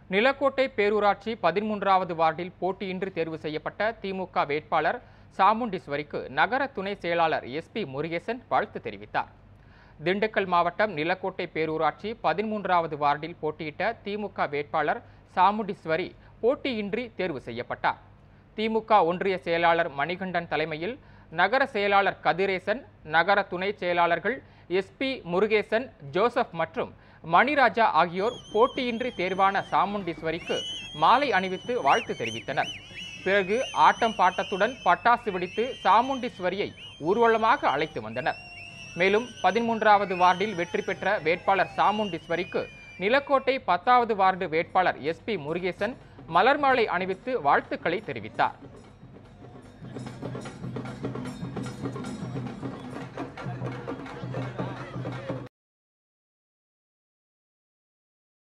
நிலக்கோட்டை பேரூராட்சி பதிமூன்றாவது வார்டில் போட்டியின்றி தேர்வு செய்யப்பட்ட திமுக வேட்பாளர் சாமுண்டீஸ்வரிக்கு நகர துணை செயலாளர் எஸ்பி முருகேசன் வாழ்த்து தெரிவித்தார் திண்டுக்கல் மாவட்டம் நிலக்கோட்டை பேரூராட்சி பதிமூன்றாவது வார்டில் போட்டியிட்ட திமுக வேட்பாளர் சாமுண்டீஸ்வரி போட்டியின்றி தேர்வு செய்யப்பட்டார் திமுக ஒன்றிய செயலாளர் மணிகண்டன் தலைமையில் நகர செயலாளர் கதிரேசன் நகர துணை செயலாளர்கள் எஸ்பி முருகேசன் ஜோசப் மற்றும் மணிராஜா ஆகியோர் போட்டியின்றி தேர்வான சாமுண்டீஸ்வரிக்கு மாலை அணிவித்து வாழ்த்து தெரிவித்தனர் பிறகு ஆட்டம் பாட்டத்துடன் பட்டாசு வெடித்து சாமுண்டீஸ்வரியை ஊர்வலமாக அழைத்து வந்தனர் மேலும் பதிமூன்றாவது வார்டில் வெற்றி பெற்ற வேட்பாளர் சாமுண்டீஸ்வரிக்கு நிலக்கோட்டை பத்தாவது வார்டு வேட்பாளர் எஸ்பி முருகேசன் மலர் மாலை அணிவித்து வாழ்த்துக்களை தெரிவித்தார்